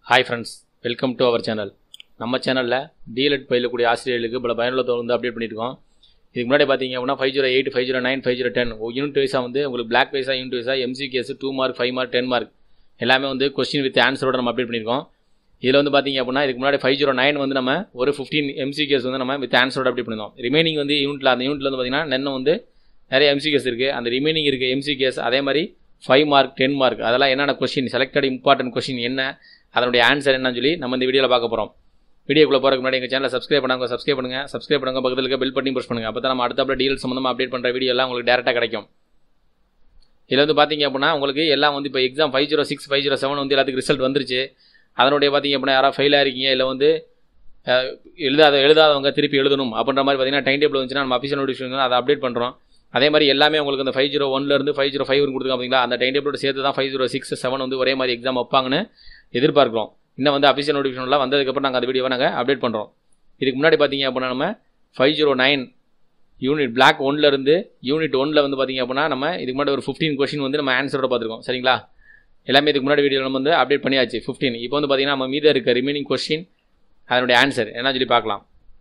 hi friends welcome to our channel நம்ம சேனலில் டிஎல்எட் பயிலக்கூடிய ஆசிரியர்களுக்கு பல பயனுள்ள தகவல் வந்து அப்டேட் பண்ணியிருக்கோம் இதுக்கு முன்னாடி பார்த்தீங்க அப்படின்னா five zero eight five zero nine five zero ten unit வைஸாக வந்து உங்களுக்கு பிளாக் வைஸாக யூனிட் வைஸாக MCQs two mark five mark ten mark எல்லாமே வந்து கொஸ்டின் வித் ஆன்சரோட நம்ம அப்டேட் பண்ணியிருக்கோம் இதில் வந்து பார்த்தீங்க அப்படின்னா இதுக்கு முன்னாடி ஃபைவ் ஜீரோ நைன் வந்து நம்ம ஒரு ஃபிஃப்டீன் எம்சி கேஸ் வந்து நம்ம வித் ஆன்சரோட அப்டேட் பண்ணியிருந்தோம் ரிமைனிங் வந்து யூனிட்டில் அந்த யூனிட்ல வந்து பார்த்தீங்கன்னா நென்னும் வந்து நிறைய எம்சி கேஸ் இருக்குது அந்த ரிமைனிங் இருக்க எம்சி கேஸ் அதே மாதிரி ஃபைவ் மார்க் டென் மார்க் அதெல்லாம் என்னென்ன கொஸ்டின் செலக்டட் இம்பார்ட்டன்ட் கொஸ்டின் என்ன அதனுடைய ஆன்சர் என்னன்னு சொல்லி நம்ம இந்த வீடியோவில் பார்க்க போகிறோம் வீடியோக்குள்ள போகிறதுக்கு முன்னாடி எங்கள் சேனலை சப்ஸ்கிரைப் பண்ணாங்க சப்ஸ்கிரைப் பண்ணுங்க சப்ஸ்கிரைப் பண்ணுங்க பக்கத்தில் இருக்க பெல் பட்டி ப்ரெஸ் பண்ணுங்க அப்போ தான் நம்ம அடுத்தப்பட டீல் சம்மந்தமாக அப்டேட் பண்ணுற வீடியோ எல்லாம் உங்களுக்கு டேரெக்டாக கிடைக்கும் இதில் வந்து பார்த்தீங்க அப்படின்னா உங்களுக்கு எல்லாம் வந்து இப்போ exam five zero six five zero seven வந்து எல்லாத்துக்கும் ரிசல்ட் வந்துருச்சு அதனுடைய பார்த்தீங்க அப்படின்னா யாராவது ஃபெயில் ஆயிருக்கீங்க இல்லை வந்து அஹ், எழுதாத எழுதாதவங்க திருப்பி எழுதணும் அப்படின்ற மாதிரி பார்த்தீங்கன்னா டைம் டேபிள் வந்துச்சுன்னா நம்ம அஃபிஷியல் நோட்டிஃபிகேஷன் அதை அப்டேட் பண்ணுறோம் அதே மாதிரி எல்லாமே உங்களுக்கு அந்த ஃபைவ் ஜீரோ ஒன்லேருந்து ஃபைவ் ஜீரோ ஃபைவ் கொடுத்துருக்காங்க பார்த்தீங்களா அந்த டைம் டேபிளோட சேர்த்து தான் ஃபைவ் ஜீரோ சிக்ஸ் செவன் வந்து ஒரே மாதிரி எக்ஸாம் வைப்பாங்கன்னு எதிர்பார்க்குறோம் இன்னும் வந்து அஃபிஷியல் நோட்டிஃபிகேஷன்லாம் வந்ததுக்கப்புறம் நாங்கள் அந்த வீடியோவை நாங்கள் அப்டேட் பண்ணுறோம் இதுக்கு முன்னாடி பார்த்தீங்க அப்படின்னா நம்ம five zero nine unit block இருந்து யூனிட் ஒன்ல வந்து பார்த்தீங்க அப்படின்னா நம்ம இதுக்கு முன்னாடி ஒரு ஃபிஃப்டீன் கொஸ்டின் வந்து நம்ம ஆன்சரோட பார்த்துருக்கோம் சரிங்களா எல்லாமே இதுக்கு முன்னாடி வீடியோ நம்ம வந்து அப்டேட் பண்ணியாச்சு ஃபிஃப்டீன் இப்போ வந்து பார்த்தீங்கன்னா நம்ம மீத இருக்க ரிமைனிங் கொஸ்டின் அதனுடைய ஆன்சர் என்ன சொல்லி பார்க்கலாம்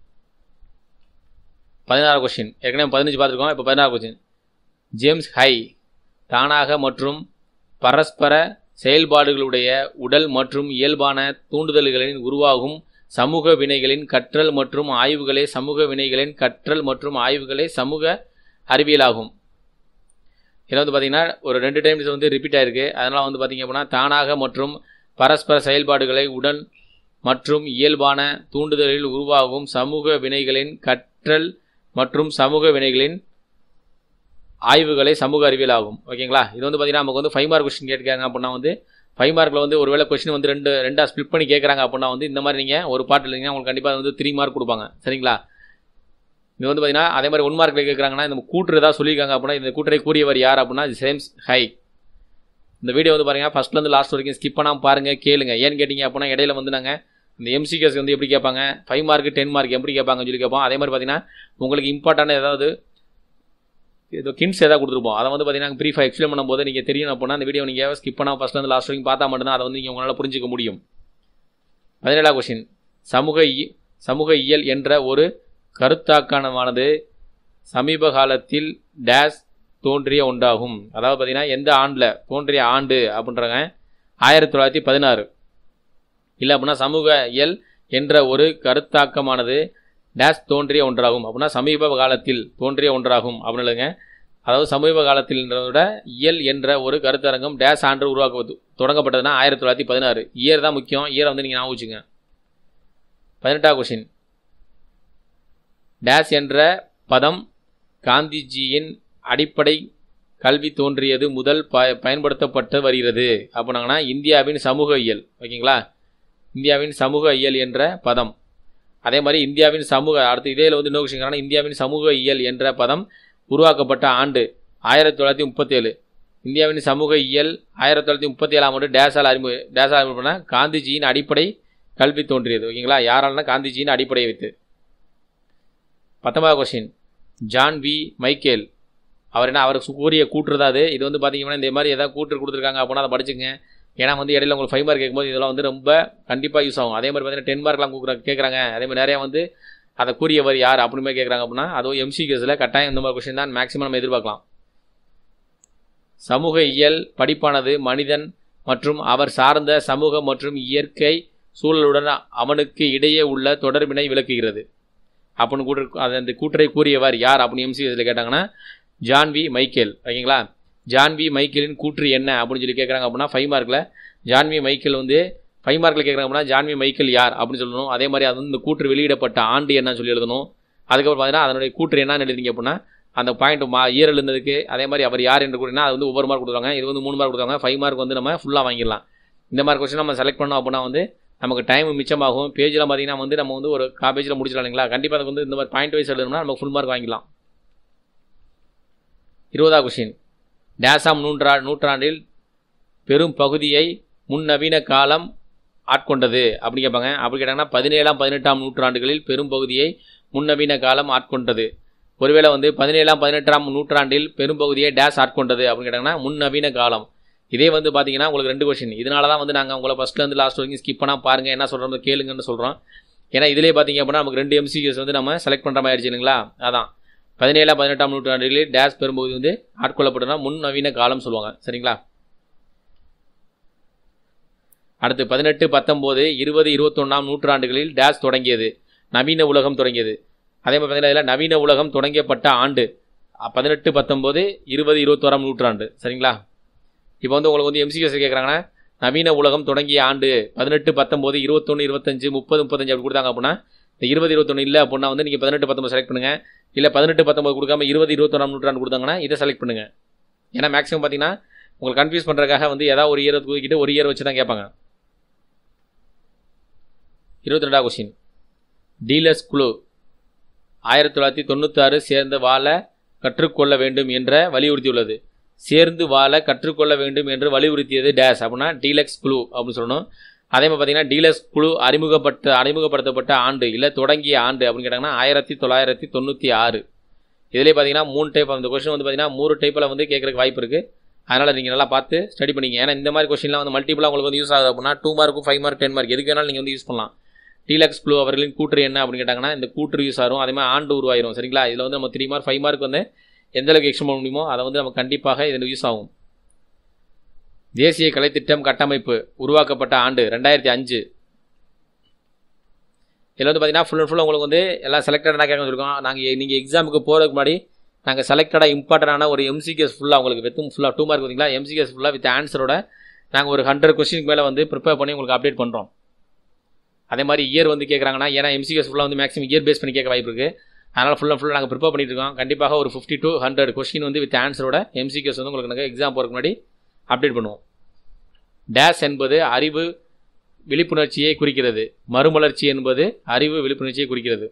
பதினாறு கொஸ்டின் ஏற்கனவே பதினஞ்சு பார்த்துருக்கோம் இப்போ பதினாறு கொஸ்டின் ஜேம்ஸ் ஹை தானாக மற்றும் பரஸ்பர செயல்பாடுகளுடைய உடல் மற்றும் இயல்பான தூண்டுதல்களின் உருவாகும் சமூக வினைகளின் கற்றல் மற்றும் ஆய்வுகளே சமூக வினைகளின் கற்றல் மற்றும் ஆய்வுகளே சமூக அறிவியலாகும் இதில் வந்து பார்த்தீங்கன்னா ஒரு ரெண்டு டைம்ஸ் வந்து ரிப்பீட் ஆயிருக்கு அதனால் வந்து பார்த்தீங்க அப்படின்னா தானாக மற்றும் பரஸ்பர செயல்பாடுகளை உடல் மற்றும் இயல்பான தூண்டுதலில் உருவாகும் சமூக வினைகளின் கற்றல் மற்றும் சமூக வினைகளின் ஆய்வுகளே சமூக அறிவியல் ஆகும் ஓகேங்களா இது வந்து பார்த்தீங்கன்னா நமக்கு வந்து ஃபைவ் மார்க் கொஸ்டின் கேட்குறாங்க அப்படின்னா வந்து ஃபைவ் மார்க்கில் வந்து ஒருவேளை கொஸ்டின் வந்து ரெண்டு ரெண்டாக ஸ்பிளிட் பண்ணி கேட்குறாங்க அப்படின்னா வந்து இந்த மாதிரி நீங்கள் ஒரு பாட்டு இல்லைங்கன்னா உங்களுக்கு கண்டிப்பாக வந்து த்ரீ மார்க் கொடுப்பாங்க சரிங்களா இது வந்து பார்த்தீங்கன்னா அதே மாதிரி ஒன் மார்க்கில் கேட்குறாங்கன்னா இந்த கூற்று ஏதாவது சொல்லியிருக்காங்க அப்படின்னா இந்த கூற்றை கூறியவர் யார் அப்படின்னா இது சேம்ஸ் ஹை இந்த வீடியோ வந்து பாருங்க ஃபர்ஸ்ட்லேருந்து லாஸ்ட் வரைக்கும் ஸ்கிப் பண்ணாமல் பாருங்கள் கேளுங்க ஏன்னு கேட்டிங்க அப்படின்னா இடையில வந்து நாங்கள் இந்த எம்சிகேஸ் வந்து எப்படி கேட்பாங்க ஃபைவ் மார்க் டென் மார்க் எப்படி கேட்பாங்கன்னு சொல்லி கேட்போம் அதே மாதிரி பார்த்தீங்கன்னா உங்களுக்கு இம்பார்ட்டன்ட் ஏதாவது இது கின்ஸ் ஏதாவது கொடுத்துருப்போம் அதை வந்து பார்த்தீங்கன்னா ப்ரீஃபாக எக்ஸ்பிளைன் பண்ணும்போது நீங்கள் தெரியும் அப்படின்னா அந்த வீடியோ நீங்கள் ஸ்கிப் பண்ணால் ஃபஸ்ட்லேருந்து லாஸ்ட் வரைக்கும் பார்த்தா மட்டும்தான் அதை வந்து நீங்கள் உங்களால் புரிஞ்சிக்க முடியும் பதினேழாம் கொஸ்டின் சமூக இ- சமூக இயல் என்ற ஒரு கருத்தாக்கணமானது சமீப காலத்தில் டேஸ் தோன்றிய ஒன்றாகும் அதாவது பார்த்தீங்கன்னா எந்த ஆண்டில் தோன்றிய ஆண்டு அப்படின்றாங்க ஆயிரத்தி தொள்ளாயிரத்தி பதினாறு இல்லை அப்படின்னா சமூக இயல் என்ற ஒரு கருத்தாக்கமானது டேஸ் தோன்றிய ஒன்றாகும் அப்படின்னா சமீப காலத்தில் தோன்றிய ஒன்றாகும் அப்படின்னு இல்லைங்க அதாவது சமீப காலத்தில்ன்றத இயல் என்ற ஒரு கருத்தரங்கம் டேஸ் ஆண்டு உருவாக்குவது தொடங்கப்பட்டதுன்னா ஆயிரத்தி தொள்ளாயிரத்தி பதினாறு இயர் தான் முக்கியம் இயரை வந்து நீங்கள் ஞாபகம் வச்சுங்க பதினெட்டாம் கொஷின் டேஸ் என்ற பதம் காந்திஜியின் அடிப்படை கல்வி தோன்றியது முதல் ப பயன்படுத்தப்பட்டு வருகிறது அப்படின்னாங்கன்னா இந்தியாவின் சமூக இயல் ஓகேங்களா இந்தியாவின் சமூக இயல் என்ற பதம் அதே மாதிரி இந்தியாவின் சமூக அடுத்து இதேல வந்து இன்னொரு விஷயம் இந்தியாவின் சமூக இயல் என்ற பதம் உருவாக்கப்பட்ட ஆண்டு ஆயிரத்தி தொள்ளாயிரத்தி முப்பத்தேழு இந்தியாவின் சமூக இயல் ஆயிரத்தி தொள்ளாயிரத்தி முப்பத்தி ஏழாம் ஆண்டு டேஸால் அறிமுக டேஸால் அறிமுகம் பண்ண காந்திஜியின் அடிப்படை கல்வி தோன்றியது ஓகேங்களா யாராலனா காந்திஜியின் அடிப்படையை வைத்து பத்தொன்பதாவது கொஸ்டின் ஜான் வி மைக்கேல் அவர் என்ன அவர் சு- கூறிய கூற்று தான் அது இது வந்து பார்த்தீங்கன்னா இந்த மாதிரி ஏதாவது கூற்று கொடுத்துருக்காங்க அப்படின்னா அதை படிச்சுங்க ஏன்னா வந்து இடையில உங்களுக்கு ஃபைவ் மார்க் கேட்கும்போது இதெல்லாம் வந்து ரொம்ப கண்டிப்பாக யூஸ் ஆகும் அதே மாதிரி பார்த்தீங்கன்னா டென் மார்க்லாம் கொடுக்குறாங்க கேட்குறாங்க அதே மாதிரி நிறையா வந்து அதை கூறியவர் யார் அப்படின்னு மாதிரி கேட்குறாங்க அப்படின்னா அதுவும் எம்சிகேஸில் கட்டாயம் இந்த மாதிரி கொஸ்டின் தான் மேக்ஸிமம் நம்ம எதிர்பார்க்கலாம் சமூக இயல் படிப்பானது மனிதன் மற்றும் அவர் சார்ந்த சமூக மற்றும் இயற்கை சூழலுடன் அவனுக்கு இடையே உள்ள தொடர்பினை விளக்குகிறது அப்படின்னு கூற்று அது அந்த கூற்றை கூறியவர் யார் அப்படின்னு எம்சிஎஸ்ல கேட்டாங்கன்னா ஜான் வி மைக்கேல் ஓகேங்களா ஜான் வி மைக்கேலின் கூற்று என்ன அப்படின்னு சொல்லி கேட்குறாங்க அப்படின்னா ஃபைவ் மார்க்கில் ஜான் வி மைக்கேல் வந்து ஃபைவ் மார்க்கில் கேட்குறாங்க அப்படின்னா ஜான் வி மைக்கேல் யார் அப்படின்னு சொல்லணும் அதே மாதிரி அது வந்து இந்த கூற்று வெளியிடப்பட்ட ஆண்டு என்னன்னு சொல்லி எழுதணும் அதுக்கப்புறம் பார்த்தீங்கன்னா அதனுடைய கூற்று என்னன்னு எழுதிங்க அப்படின்னா அந்த பாயிண்ட் மா இயர் எழுந்ததுக்கு அதே மாதிரி அவர் யார் என்று கூறினா அது வந்து ஒவ்வொரு மார்க் கொடுத்தாங்க இது வந்து மூணு மார்க் கொடுத்தாங்க ஃபைவ் மார்க் வந்து நம்ம ஃபுல்லாக வாங்கிடலாம் இந்த மாதிரி கொஸ்டின் நம்ம செலக்ட் பண்ணோம் அப்படின்னா வந்து நமக்கு டைம் மிச்சமாகும் பேஜில் பார்த்தீங்கன்னா வந்து நம்ம வந்து ஒரு காபேஜில் முடிச்சிடலாம் இல்லைங்களா கண்டிப்பாக அதுக்கு வந்து இந்த மாதிரி பாயிண்ட் வைஸ் எழுதணும்னா நம்ம ஃபுல் மார்க் வாங்கிக்கலாம் இருபதாவது கொஸ்டின் டேசாம் நூற்றா நூற்றாண்டில் பெரும் பகுதியை முன்னவீன காலம் ஆட்கொண்டது அப்படின்னு கேட்பாங்க அப்படி கேட்டாங்கன்னா பதினேழாம் பதினெட்டாம் நூற்றாண்டுகளில் பெரும் பகுதியை முன்னவீன காலம் ஆட்கொண்டது ஒருவேளை வந்து பதினேழாம் பதினெட்டாம் நூற்றாண்டில் பெரும்பகுதியை டேஸ் ஆட்கொண்டது அப்படின்னு கேட்டாங்கன்னா முன்னவீன காலம் இதே வந்து பார்த்தீங்கன்னா உங்களுக்கு ரெண்டு கொஷின் இதனால தான் வந்து நாங்கள் உங்களை ஃபஸ்ட்லேருந்து லாஸ்ட் வரைக்கும் ஸ்கிப் பண்ணால் பாருங்கள் என்ன சொல்கிறோம் கேளுங்கன்னு சொல்கிறோம் ஏன்னா இதிலே பார்த்தீங்க அப்படின்னா நமக்கு ரெண்டு எம்சிக்யூஸ் வந்து நம்ம செலக்ட் பண்ணுற மாதிரி ஆயிடுச்சு இல்லைங்களா அதான் பதினேழாம் பதினெட்டாம் நூற்றாண்டுகளில் டேஷ் பெரும்பகுதி வந்து ஆட்கொள்ளப்பட்டனா முன் நவீன காலம் சொல்லுவாங்க சரிங்களா அடுத்து பதினெட்டு பத்தொம்போது இருபது இருபத்தொன்னாம் நூற்றாண்டுகளில் டேஷ் தொடங்கியது நவீன உலகம் தொடங்கியது அதே மாதிரி பார்த்தீங்கன்னா இதில் நவீன உலகம் தொடங்கப்பட்ட ஆண்டு பதினெட்டு பத்தொம்போது இருபது இருபத்தோராம் நூற்றாண்டு சரிங்களா இப்போ வந்து உங்களுக்கு வந்து எம்சிஎஸ் கேட்குறாங்கன்னா நவீன உலகம் தொடங்கிய ஆண்டு பதினெட்டு பத்தொம்போது இருபத்தொன்று இருபத்தஞ்சு முப்பது முப்பத்தஞ்சு அப்படி கொடுத்தாங்க அப்படின்னா இந்த இருபது இருபத்தொன்று இல்லை அப்படின்னா வந்து நீங்கள் பதினெட்டு பத்தொம்பது செலக்ட் பண்ணுங்கள் இல்லை பதினெட்டு பத்தொம்பது கொடுக்காம இருபது இருபத்தொன்னாம் நூற்றாண்டு கொடுத்தாங்கன்னா இதை செலக்ட் பண்ணுங்கள் ஏன்னா மேக்ஸிமம் பார்த்தீங்கன்னா உங்களுக்கு கன்ஃபியூஸ் பண்ணுறதுக்காக வந்து ஏதாவது ஒரு இயரை தூக்கிட்டு ஒரு இயர் வச்சு தான் கேட்பாங்க இருபத்தி ரெண்டாவது கொஸ்டின் டீலர்ஸ் குழு ஆயிரத்தி தொள்ளாயிரத்தி தொண்ணூத்தாறு சேர்ந்து வாழ கற்றுக்கொள்ள வேண்டும் என்ற வலியுறுத்தியுள்ளது சேர்ந்து வாழ கற்றுக்கொள்ள வேண்டும் என்று வலியுறுத்தியது டேஸ் அப்படின்னா டீலக்ஸ் குழு அப்படின்னு சொல்லணும் அதே மாதிரி பார்த்தீங்கன்னா டீலக்ஸ் குழு அறிமுகப்பட்ட அறிமுகப்படுத்தப்பட்ட ஆண்டு இல்லை தொடங்கிய ஆண்டு அப்படின்னு கேட்டாங்கன்னா ஆயிரத்தி தொள்ளாயிரத்தி தொண்ணூற்றி ஆறு இதிலே பார்த்தீங்கன்னா மூணு டைப் அந்த கொஸ்டின் வந்து பார்த்தீங்கன்னா மூணு டைப்பில் வந்து கேட்குறதுக்கு வாய்ப்பு இருக்குது அதனால் நீங்கள் நல்லா பார்த்து ஸ்டடி பண்ணிங்க ஏன்னா இந்த மாதிரி கொஸ்டின்லாம் வந்து மல்டிபிளாக உங்களுக்கு வந்து யூஸ் ஆகுது அப்படின்னா டூ மார்க்கும் ஃபைவ் மார்க் டென் மார்க் எதுக்கு வேணாலும் நீங்கள் வந்து யூஸ் பண்ணலாம் டீலக்ஸ் ப்ளூ அவர்களின் கூற்று என்ன அப்படின்னு கேட்டாங்கன்னா இந்த கூற்று யூஸ் ஆகும் அதே மாதிரி ஆண்டு உருவாயிரும் சரிங்களா இதில் வந்து நம்ம த்ரீ மார்க் ஃபைவ் மார்க் வந்து எந்த அளவுக்கு எக்ஸ்ட் பண்ண முடியுமோ அதை வந்து நம்ம கண்டிப்பாக இதில் யூஸ் ஆகும் தேசிய கலைத்திட்டம் கட்டமைப்பு உருவாக்கப்பட்ட ஆண்டு ரெண்டாயிரத்தி அஞ்சு இதில் வந்து பார்த்தீங்கன்னா ஃபுல் அண்ட் ஃபுல் உங்களுக்கு வந்து எல்லாம் செலக்டடாக கேட்க வந்திருக்கோம் நாங்கள் நீங்கள் எக்ஸாமுக்கு போகிறதுக்கு முன்னாடி நாங்கள் செலக்டடாக இம்பார்ட்டண்டான ஒரு எம்சிகேஸ் ஃபுல்லாக உங்களுக்கு வெத்தும் ஃபுல்லாக டூ மார்க் பார்த்தீங்களா எம்சிகேஸ் ஃபுல்லாக வித் ஆன்சரோட நாங்கள் ஒரு ஹண்ட்ரட் கொஸ்டினுக்கு மேலே வந்து ப்ரிப்பேர் பண்ணி உங்களுக்கு அப்டேட் பண்ணுறோம் அதே மாதிரி இயர் வந்து கேட்குறாங்கன்னா ஏன்னா எம்சிகேஸ் ஃபுல்லாக வந்து மேக்ஸிமம் இயர் பேஸ் பண்ணி கேட்க வாய்ப்பு இருக்குது அதனால் ஃபுல் அண்ட் ஃபுல் நாங்கள் ப்ரிப்பேர் பண்ணிட்டு இருக்கோம் கண்டிப்பாக ஒரு ஃபிஃப்டி டு ஹண்ட்ரட் கொஸ்டின் வந்து வித் ஆன்சரோட எம்சிகேஸ் வந்து உங்களுக்கு நாங்கள் எக்ஸாம் போகிறதுக்கு முன்னாடி அப்டேட் பண்ணுவோம் டேஸ் என்பது அறிவு விழிப்புணர்ச்சியை குறிக்கிறது மறுமலர்ச்சி என்பது அறிவு விழிப்புணர்ச்சியை குறிக்கிறது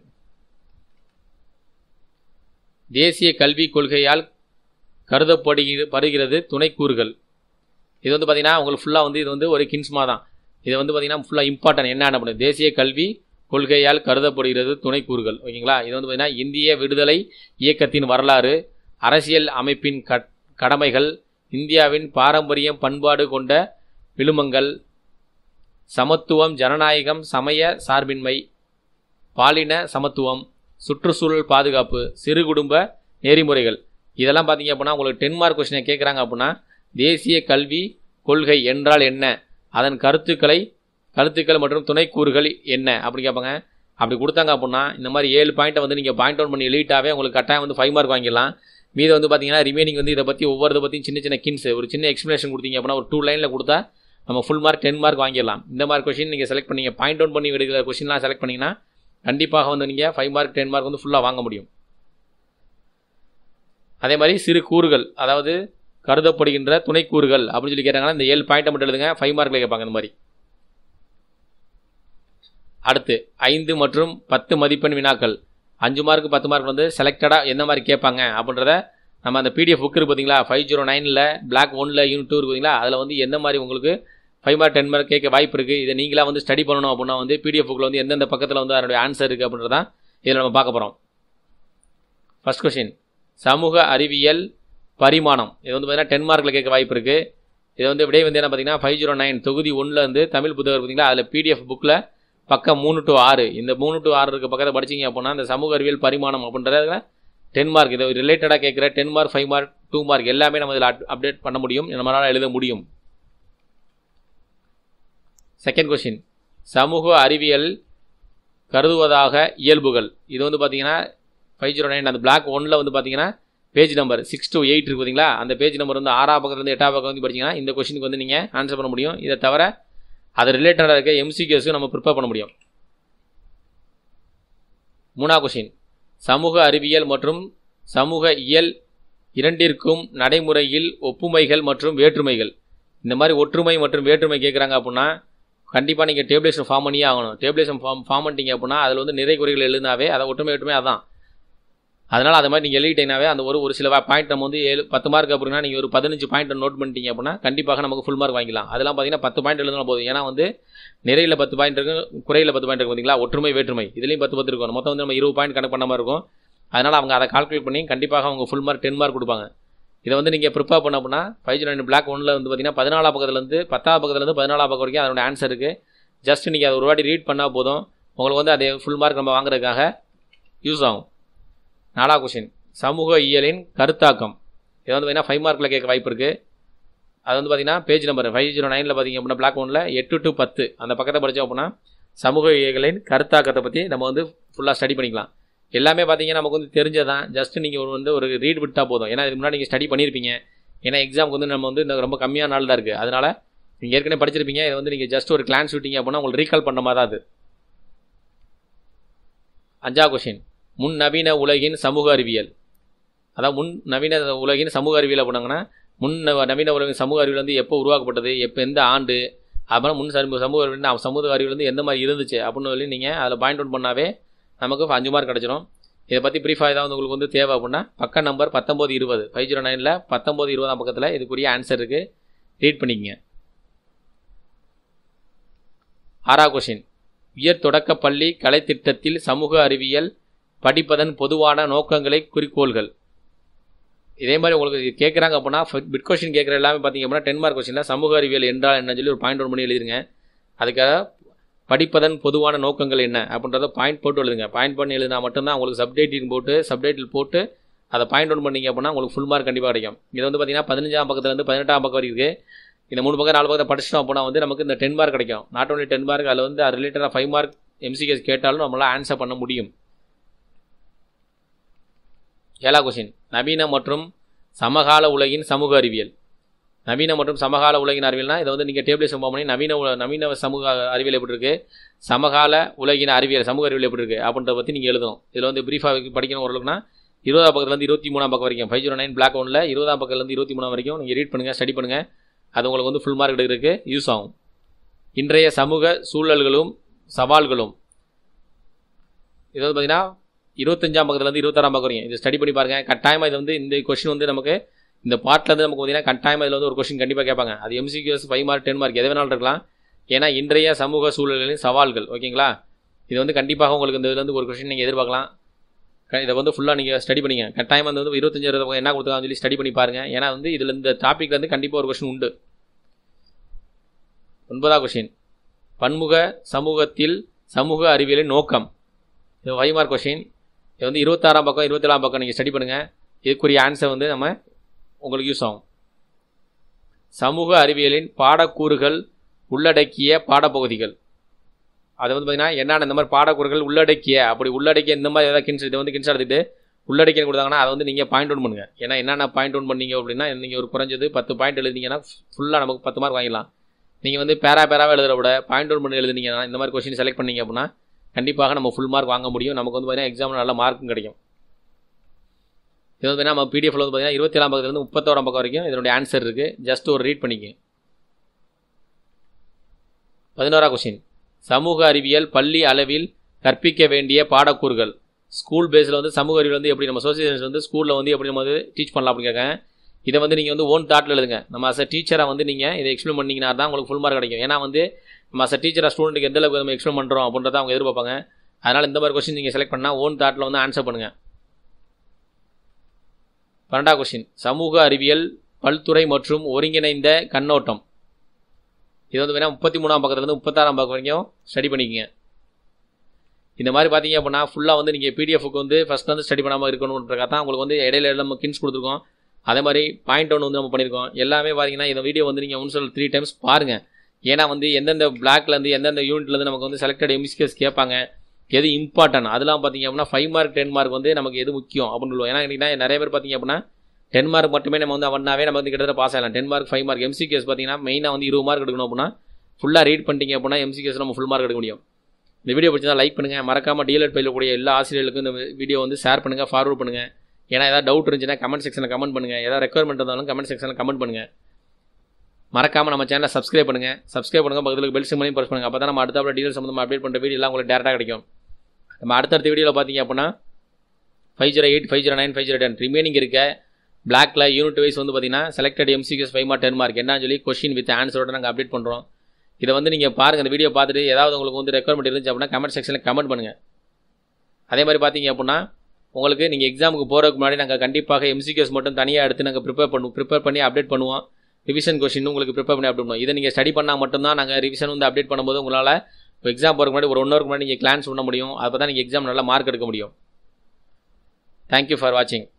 தேசிய கல்விக் கொள்கையால் கருதப்படுகிறது துணைக்கூறுகள் இது வந்து பார்த்தீங்கன்னா உங்களுக்கு ஃபுல்லாக வந்து இது வந்து ஒரு கின்ஸ்மா தான் இது வந்து பார்த்தீங்கன்னா ஃபுல்லாக இம்பார்ட்டன்ட் என்ன பண்ணுது தேசிய கல்வி கொள்கையால் கருதப்படுகிறது துணைக்கூறுகள் ஓகேங்களா இது வந்து பார்த்தீங்கன்னா இந்திய விடுதலை இயக்கத்தின் வரலாறு அரசியல் அமைப்பின் கடமைகள் இந்தியாவின் பாரம்பரியம் பண்பாடு கொண்ட விழுமங்கள் சமத்துவம் ஜனநாயகம் சமய சார்பின்மை பாலின சமத்துவம் சுற்றுச்சூழல் பாதுகாப்பு சிறு குடும்ப நெறிமுறைகள் இதெல்லாம் பார்த்தீங்க அப்படின்னா உங்களுக்கு டென் மார்க் கொஸ்டினை கேட்குறாங்க அப்படின்னா தேசிய கல்வி கொள்கை என்றால் என்ன அதன் கருத்துக்களை கருத்துக்கள் மற்றும் துணைக்கூறுகள் என்ன அப்படி கேட்பாங்க அப்படி கொடுத்தாங்க அப்படின்னா இந்த மாதிரி ஏழு பாயிண்ட்டை வந்து நீங்கள் பாயிண்ட் அவுட் பண்ணி எழுதிட்டாவே உங்களுக்கு கட்டாயம் வந்து ஃபைவ் மார்க் வாங்கிடலாம் மீது வந்து பார்த்தீங்கன்னா ரிமைனிங் வந்து இதை பற்றி ஒவ்வொரு பற்றியும் சின்ன சின்ன கின்ஸ் ஒரு சின்ன எக்ஸ்ப்ளனேஷன் கொடுத்தீங்க அப்படின்னா ஒரு டூ லைனில் கொடுத்தா நம்ம ஃபுல் மார்க் டென் மார்க் வாங்கிடலாம் இந்த மாதிரி கொஷின் நீங்கள் செலக்ட் பண்ணீங்க பாயிண்ட் அவுட் பண்ணி எடுக்கிற கொஷின்லாம் செலக்ட் பண்ணிங்கன்னா கண்டிப்பாக வந்து நீங்கள் ஃபைவ் மார்க் டென் மார்க் வந்து ஃபுல்லாக வாங்க முடியும் அதே மாதிரி சிறு கூறுகள் அதாவது கருதப்படுகின்ற துணைக்கூறுகள் அப்படின்னு சொல்லி கேட்டாங்கன்னா இந்த ஏழு பாயிண்ட்டை மட்டும் எழுதுங்க ஃபைவ் மார்க்கில் கேட்பாங்க இந்த மாதிரி அடுத்து ஐந்து மற்றும் பத்து மதிப்பெண் வினாக்கள் அஞ்சு மார்க் பத்து மார்க் வந்து செலக்டடாக எந்த மாதிரி கேட்பாங்க அப்படின்றத நம்ம அந்த பிடிஎஃப் புக் இருக்குது பார்த்தீங்களா ஃபைவ் ஜீரோ நைனில் பிளாக் ஒனில் யூனிட் டூ பார்த்தீங்களா அதில் வந்து எந்த மாதிரி உங்களுக்கு ஃபைவ் மார்க் டென் மார்க் கேட்க வாய்ப்பு இருக்குது இதை நீங்களாக வந்து ஸ்டடி பண்ணணும் அப்படின்னா வந்து பிடிஎஃப் புக்கில் வந்து எந்தெந்த பக்கத்தில் வந்து அதனுடைய ஆன்சர் இருக்குது அப்படின்றதான் இதில் நம்ம பார்க்க போகிறோம் ஃபஸ்ட் கொஷின் சமூக அறிவியல் பரிமாணம் இது வந்து பார்த்தீங்கன்னா டென் மார்க்கில் கேட்க வாய்ப்பு இருக்குது இது வந்து விடை வந்து என்ன பார்த்தீங்கன்னா ஃபைவ் ஜீரோ நைன் தொகுதி ஒன்றில் வந்து தமிழ் புத்தகம் பார்த்தீங்களா அதில் பிடிஎஃப் புக்கில் பக்கம் மூணு டு ஆறு இந்த மூணு டு ஆறு இருக்க பக்கத்தை படிச்சிங்க அப்படின்னா இந்த சமூக அறிவியல் பரிமாணம் அப்படின்றதுல டென் மார்க் இதை ரிலேட்டடாக கேட்குற ten mark five mark two mark எல்லாமே நம்ம இதில் அப்டேட் பண்ண முடியும் நம்மளால் எழுத முடியும் செகண்ட் கொஷின் சமூக அறிவியல் கருதுவதாக இயல்புகள் இது வந்து பார்த்தீங்கன்னா ஃபைவ் ஜீரோ நைன் அந்த பிளாக் ஒனில் வந்து பார்த்தீங்கன்னா page number six to eight இருக்குது பார்த்தீங்களா அந்த பேஜ் நம்பர் வந்து ஆறாம் பக்கத்துலேருந்து எட்டாம் பக்கம் வந்து படிச்சிங்கன்னா இந்த கொஷினுக்கு வந்து நீங்கள் ஆன்சர் பண்ண முடியும் இதை தவிர அது ரிலேட்டடாக இருக்க எம்சிக்யூஸுக்கு நம்ம ப்ரிப்பேர் பண்ண முடியும் மூணா கொஷின் சமூக அறிவியல் மற்றும் சமூக இயல் இரண்டிற்கும் நடைமுறையில் ஒப்புமைகள் மற்றும் வேற்றுமைகள் இந்த மாதிரி ஒற்றுமை மற்றும் வேற்றுமை கேட்குறாங்க அப்படின்னா கண்டிப்பாக நீங்கள் டேபிளேஷன் ஃபார்ம் பண்ணியே ஆகணும் டேபிளேஷன் ஃபார்ம் ஃபார்ம் பண்ணிட்டீங்க அப்படின்னா அதில் வந்து நிறை குறைகள் எழுதினாவே அதை ஒற்றுமை வேற்றுமை அதான் அதனால் அது மாதிரி நீங்கள் எழுதிட்டீங்கனாவே அந்த ஒரு ஒரு சில பாயிண்ட் நம்ம வந்து ஏழு பத்து மார்க் அப்படின்னா நீங்கள் ஒரு பதினஞ்சு பாயிண்ட் நோட் பண்ணிட்டீங்க அப்படின்னா கண்டிப்பாக நமக்கு ஃபுல் மார்க் வாங்கிக்கலாம் அதெல்லாம் பார்த்தீங்கன்னா பத்து பாயிண்ட் எழுதினா போதும் ஏன்னா வந்து நிறையில் பத்து பாயிண்ட் இருக்கும் குறையில் பத்து பாயிண்ட் இருக்கும் பார்த்தீங்களா ஒற்றுமை வேற்றுமை இதுலேயும் பத்து பத்து இருக்கும் மொத்தம் வந்து நம்ம இருபது பாயிண்ட் கணக்கு பண்ண மாதிரி இருக்கும் அதனால் அவங்க அதை கால்குலேட் பண்ணி கண்டிப்பாக அவங்க ஃபுல் மார்க் டென் மார்க் கொடுப்பாங்க இதை வந்து நீங்கள் ப்ரிப்பேர் பண்ண அப்படின்னா ஃபைவ் ஜீரோ நைன் பிளாக் ஒன்றில் வந்து பார்த்தீங்கன்னா பதினாலாம் பக்கத்துலேருந்து பத்தாம் பக்கத்துலேருந்து பதினாலாம் பக்கம் வரைக்கும் அதோட ஆன்சர் இருக்குது ஜஸ்ட் நீங்கள் அதை ஒரு வாட்டி ரீட் பண்ணால் போதும் உங்களுக்கு வந்து அதே ஃபுல் மார்க் நம்ம வாங்குறதுக்காக யூஸ் ஆகும் நாலா கொஷின் சமூக இயலின் கருத்தாக்கம் இது வந்து பார்த்தீங்கன்னா ஃபைவ் மார்க்கில் கேட்க வாய்ப்பு இருக்குது அது வந்து பார்த்தீங்கன்னா பேஜ் நம்பர் ஃபைவ் ஜீரோ நைனில் பார்த்தீங்க அப்படின்னா பிளாக் ஒனில் எட்டு டு பத்து அந்த பக்கத்தை படித்தோம் அப்படின்னா சமூக இயல்களின் கருத்தாக்கத்தை பற்றி நம்ம வந்து ஃபுல்லாக ஸ்டடி பண்ணிக்கலாம் எல்லாமே பார்த்தீங்கன்னா நமக்கு வந்து தெரிஞ்சதான் ஜஸ்ட் நீங்கள் ஒரு வந்து ஒரு ரீட் விட்டால் போதும் ஏன்னா இதுக்கு முன்னாடி நீங்கள் ஸ்டடி பண்ணியிருப்பீங்க ஏன்னா எக்ஸாமுக்கு வந்து நம்ம வந்து இந்த ரொம்ப கம்மியான நாள் தான் இருக்குது அதனால் நீங்கள் ஏற்கனவே படிச்சிருப்பீங்க இதை வந்து நீங்கள் ஜஸ்ட் ஒரு கிளான்ஸ் விட்டீங்க அப்படின்னா உங்களுக்கு ரீகால் பண்ண மாதிரி தான் அது அஞ்சா கொஷின் முன் நவீன உலகின் சமூக அறிவியல் அதாவது முன் நவீன உலகின் சமூக அறிவியல் அப்படின்னாங்கன்னா முன் நவ- நவீன உலகின் சமூக அறிவியல் வந்து எப்போ உருவாக்கப்பட்டது எப்போ எந்த ஆண்டு அப்புறம் முன் சமூக சமூக அறிவியல் சமூக அறிவியல் வந்து எந்த மாதிரி இருந்துச்சு அப்படின்னு சொல்லி நீங்கள் அதில் பாயிண்ட் அவுட் பண்ணாவே நமக்கு அஞ்சு மார்க் கிடச்சிரும் இதை பற்றி ப்ரீஃபாக ஏதாவது உங்களுக்கு வந்து தேவை அப்படின்னா பக்க நம்பர் பத்தொம்போது இருபது ஃபைவ் ஜீரோ நைனில் பத்தொம்போது இருபதாம் பக்கத்தில் இதுக்குரிய ஆன்சர் இருக்குது ரீட் பண்ணிக்கங்க ஆறா கொஷின் உயர் தொடக்க பள்ளி கலைத்திட்டத்தில் சமூக அறிவியல் படிப்பதன் பொதுவான நோக்கங்களை குறிக்கோள்கள் இதே மாதிரி உங்களுக்கு கேட்குறாங்க அப்படின்னா பிட் கொஷின் கேட்குற எல்லாமே பார்த்தீங்க அப்படின்னா டென் மார்க் கொஷினில் சமூக அறிவியல் என்றால் என்னன்னு சொல்லி ஒரு பாயிண்ட் ஒன் பண்ணி எழுதிருங்க அதுக்காக படிப்பதன் பொதுவான நோக்கங்கள் என்ன அப்படின்றத பாயிண்ட் போட்டு எழுதுங்க பாயிண்ட் பண்ணி எழுதினா மட்டும்தான் உங்களுக்கு சப்டைட்டிங் போட்டு சப்டைட்டில் போட்டு அதை பாயிண்ட் ஒன் பண்ணீங்க அப்படின்னா உங்களுக்கு ஃபுல் மார்க் கண்டிப்பாக கிடைக்கும் இது வந்து பார்த்தீங்கன்னா பதினஞ்சாம் பக்கத்துலேருந்து பதினெட்டாம் பக்கம் வரைக்கும் இருக்குது இந்த மூணு பக்கம் நாலு பக்கத்தை படிச்சிட்டோம் அப்படின்னா வந்து நமக்கு இந்த டென் மார்க் கிடைக்கும் நாட் only டென் மார்க் அதில் வந்து அது ரிலேட்டடாக ஃபைவ் மார்க் எம்சிகேஸ் கேட்டாலும் நம்மளால் ஆன்சர் பண்ண முடியும் ஏழா கொஷின் நவீன மற்றும் சமகால உலகின் சமூக அறிவியல் நவீன மற்றும் சமகால உலகின் அறிவியல்னா இதை வந்து நீங்கள் டேபிள் சம்பவம் பண்ணி நவீன உல- நவீன சமூக அறிவியல் எப்படி இருக்கு சமகால உலகின் அறிவியல் சமூக அறிவியல் எப்படி இருக்கு அப்படின்றத பற்றி நீங்கள் எழுதணும் இதில் வந்து ப்ரீஃபாக படிக்கணும் ஓரளவுக்குனா இருபதாம் பக்கத்துலேருந்து இருபத்தி மூணாம் பக்கம் வரைக்கும் ஃபைவ் ஜீரோ நைன் பிளாக் ஒன்ல இருபதாம் பக்கத்துலேருந்து இருபத்தி மூணாம் வரைக்கும் நீங்கள் ரீட் பண்ணுங்கள் ஸ்டடி பண்ணுங்கள் அது உங்களுக்கு வந்து ஃபுல் மார்க் எடுக்கிறதுக்கு யூஸ் ஆகும் இன்றைய சமூக சூழல்களும் சவால்களும் இது வந்து பார்த்தீங்கன்னா இருபத்தஞ்சாம் பக்கத்துலேருந்து இருபத்தாறாம் பக்கம் வரைக்கும் இது ஸ்டடி பண்ணி பாருங்க கட்டாயமாக இது வந்து இந்த கொஷின் வந்து நமக்கு இந்த பார்ட்லேருந்து நமக்கு பார்த்தீங்கன்னா கட்டாயமாக இதில் வந்து ஒரு கொஷின் கண்டிப்பாக கேட்பாங்க அது MCQs five mark ten mark எது வேணாலும் இருக்கலாம் ஏன்னா இன்றைய சமூக சூழல்களின் சவால்கள் ஓகேங்களா இது வந்து கண்டிப்பாக உங்களுக்கு இந்த இதுல இருந்து ஒரு கொஷின் நீங்கள் எதிர்பார்க்கலாம் க- இதை வந்து ஃபுல்லாக நீங்கள் ஸ்டடி பண்ணிங்க கட்டாயம் வந்து வந்து இருபத்தஞ்சு இருபது பக்கம் என்ன கொடுத்துருக்காங்க சொல்லி ஸ்டடி பண்ணி பாருங்க ஏன்னா வந்து இதில் இந்த டாப்பிக்ல இருந்து கண்டிப்பாக ஒரு கொஷின் உண்டு ஒன்பதாம் கொஷின் பன்முக சமூகத்தில் சமூக அறிவியலின் நோக்கம் இது ஃபைவ் மார்க் கொஷின் இது வந்து இருபத்தாறாம் பக்கம் இருபத்தேழாம் பக்கம் நீங்கள் ஸ்டடி பண்ணுங்கள் இதுக்குரிய ஆன்சர் வந்து நம்ம உங்களுக்கு யூஸ் ஆகும் சமூக அறிவியலின் பாடக்கூறுகள் உள்ளடக்கிய பாடப்பகுதிகள் அது வந்து பார்த்தீங்கன்னா என்னென்ன இந்த மாதிரி பாடக்கூறுகள் உள்ளடக்கிய அப்படி உள்ளடக்கிய இந்த மாதிரி ஏதாவது கின்ஸ் இதை வந்து கின்ஸ் எடுத்துட்டு உள்ளடக்கிய கொடுத்தாங்கன்னா அதை வந்து நீங்கள் பாயிண்ட் ஒன் பண்ணுங்க ஏன்னா என்னென்ன பாயிண்ட் ஒன் பண்ணீங்க அப்படின்னா நீங்கள் ஒரு குறைஞ்சது பத்து பாயிண்ட் எழுதினீங்கன்னா ஃபுல்லாக நமக்கு பத்து மார்க் வாங்கிடலாம் நீங்கள் வந்து பேரா பேராவே எழுதுற விட பாயிண்ட் ஒன் பண்ணி எழுதுனீங்கன்னா இந்த மாதிரி கொஸ்டின் செலக்ட் பண்ணீங்க அப்படின்னா கண்டிப்பாக நம்ம ஃபுல் மார்க் வாங்க முடியும் நமக்கு வந்து பார்த்தீங்கன்னா எக்ஸாமில் நல்ல மார்க்கும் கிடைக்கும் இது வந்து பார்த்தீங்கன்னா நம்ம பிடிஎஃப்ல வந்து பார்த்தீங்கன்னா இருபத்தி ஏழாம் பக்கத்துலேருந்து முப்பத்தோராம் பக்கம் வரைக்கும் இதனுடைய ஆன்சர் இருக்குது ஜஸ்ட் ஒரு ரீட் பண்ணிக்க பதினோரா கொஸ்டின் சமூக அறிவியல் பள்ளி அளவில் கற்பிக்க வேண்டிய பாடக்கூறுகள் ஸ்கூல் பேஸில் வந்து சமூக அறிவியல் வந்து எப்படி நம்ம சோசியல் வந்து ஸ்கூலில் வந்து எப்படி நம்ம வந்து டீச் பண்ணலாம் அப்படின்னு கேட்காங்க இதை வந்து நீங்கள் வந்து ஓன் தாட்டில் எழுதுங்க நம்ம அஸ் அ டீச்சராக வந்து நீங்கள் இதை எக்ஸ்பிளைன் பண்ணீங்கன்னா தான் உங்களுக்கு ஃபுல் மார்க் கிடைக்கும் ஏன்னா வந்து நம்ம அஸ் அ டீச்சராக ஸ்டூடெண்ட்டுக்கு எந்த அளவுக்கு நம்ம எக்ஸ்பிளைன் பண்ணுறோம் அப்படின்றத அவங்க எதிர்பார்ப்பாங்க அதனால் இந்த மாதிரி கொஸ்டின் நீங்கள் செலக்ட் பண்ணால் ஓன் தாட்டில் வந்து ஆன்சர் பண்ணுங்கள் பன்னெண்டாம் கொஸ்டின் சமூக அறிவியல் பல்துறை மற்றும் ஒருங்கிணைந்த கண்ணோட்டம் இது வந்து வேணால் முப்பத்தி மூணாம் பக்கத்துலேருந்து முப்பத்தாறாம் பக்கம் வரைக்கும் ஸ்டடி பண்ணிக்கங்க இந்த மாதிரி பார்த்தீங்க அப்படின்னா ஃபுல்லாக வந்து நீங்கள் பிடிஎஃப்க்கு வந்து ஃபஸ்ட் வந்து ஸ்டடி பண்ணாமல் இருக்கணுன்றக்காக தான் உங்களுக்கு வந்து இடையில நம்ம கின்ஸ் கொடுத்துருக்கோம் அதே மாதிரி பாயிண்ட் ஒன் வந்து நம்ம பண்ணியிருக்கோம் எல்லாமே பார்த்தீங்கன்னா இந்த வீடியோ வந்து நீங்கள் ஒன் சொல் த்ரீ டைம்ஸ் பாருங்கள் ஏன்னா வந்து எந்தெந்த பிளாக்லேருந்து எந்தெந்த யூனிட்லேருந்து நமக்கு வந்து செலக்டட் எம்சிகேஸ் கேட்பாங்க எது இம்பார்ட்டன்ட் அதெல்லாம் பார்த்தீங்க அப்படின்னா ஃபைவ் மார்க் டென் மார்க் வந்து நமக்கு எது முக்கியம் அப்படின்னு சொல்லுவோம் ஏன்னா கேட்டிங்கன்னா நிறைய பேர் பார்த்தீங்க அப்படின்னா டென் மார்க் மட்டுமே நம்ம வந்து அவனாவே நம்ம வந்து கிட்டத்தட்ட பாஸ் ஆகலாம் ten mark five mark MCQs பார்த்தீங்கன்னா மெயினாக வந்து இருபது மார்க் எடுக்கணும் அப்படின்னா ஃபுல்லாக ரீட் பண்ணிட்டீங்க அப்படின்னா எம்சிகேஸ் நம்ம ஃபுல் மார்க் எடுக்க முடியும் இந்த வீடியோ பிடிச்சா லைக் பண்ணுங்கள் மறக்காமல் டிஎல்எட் பயில கூடிய எல்லா ஆசிரியர்களுக்கும் இந்த வீடியோ வந்து ஷேர் பண்ணுங்கள் ஃபார்வர்ட் பண்ணுங்கள் ஏன்னா ஏதாவது டவுட் இருந்துச்சுன்னா கமெண்ட் செக்ஷனில் கமெண்ட் பண்ணுங்கள் ஏதாவது ரெக்குவயர்மெண்ட் இருந்தாலும் கமெண்ட் செக்ஷனில் கமெண்ட் பண்ணுங்கள் மறக்காமல் நம்ம சேனலை சப்ஸ்கிரைப் பண்ணுங்கள் சப்ஸ்கிரைப் பண்ணுங்கள் பக்கத்தில் பெல் சிம்மலையும் ப்ரெஸ் பண்ணுங்கள் அப்போ தான் நம்ம அடுத்த டீடைல் சம்மந்தமாக அப்டேட் பண்ணுற வீடியோ எல்லாம் உங்களுக்கு டேரெக்டாக கிடைக்கும் நம்ம அடுத்தடுத்த வீடியோவில் பார்த்தீங்க அப்படின்னா five zero eight five zero nine five zero ten remaining இருக்க பிளாக்ல யூனிட் வைஸ் வந்து பார்த்தீங்கன்னா selected MCQs five mark ten mark என்னன்னு சொல்லி கொஸ்டின் வித் ஆன்சரோட நாங்கள் அப்டேட் பண்ணுறோம் இதை வந்து நீங்கள் பாருங்கள் இந்த வீடியோ பார்த்துட்டு ஏதாவது உங்களுக்கு வந்து ரெக்குவயர்மெண்ட் இருந்துச்சு அப்படின்னா கமெண்ட் செக்ஷனில் கமெண்ட் பண்ணுங்கள் அதே மாதிரி பார்த்தீங்க அப்படின்னா உங்களுக்கு நீங்கள் எக்ஸாமுக்கு போகிறதுக்கு முன்னாடி நாங்கள் கண்டிப்பாக எம்சிக்யூஸ் மட்டும் தனியாக எடுத்து நாங்கள் ப்ரிப்பேர் பண்ணுவோம் ப்ரிப்பேர் பண்ணி அப்டேட் பண்ணுவோம் ரிவிஷன் கொஷின் உங்களுக்கு ப்ரிப்பேர் பண்ணி அப்டேட் பண்ணுவோம் இதை நீங்கள் ஸ்டடி பண்ணால் மட்டும்தான் நாங்கள் ரிவிஷன் வந்து அப்டேட் பண்ணும்போது உங்களால் இப்போ எக்ஸாம் போகிறதுக்கு முன்னாடி ஒரு ஒன் ஹவருக்கு முன்னாடி நீங்கள் கிளான்ஸ் பண்ண முடியும் அப்போ தான் நீங்கள் எக்ஸாம் நல்லா மார்க் எடுக்க முடியும் தேங்க்யூ ஃபார் வாட்சிங்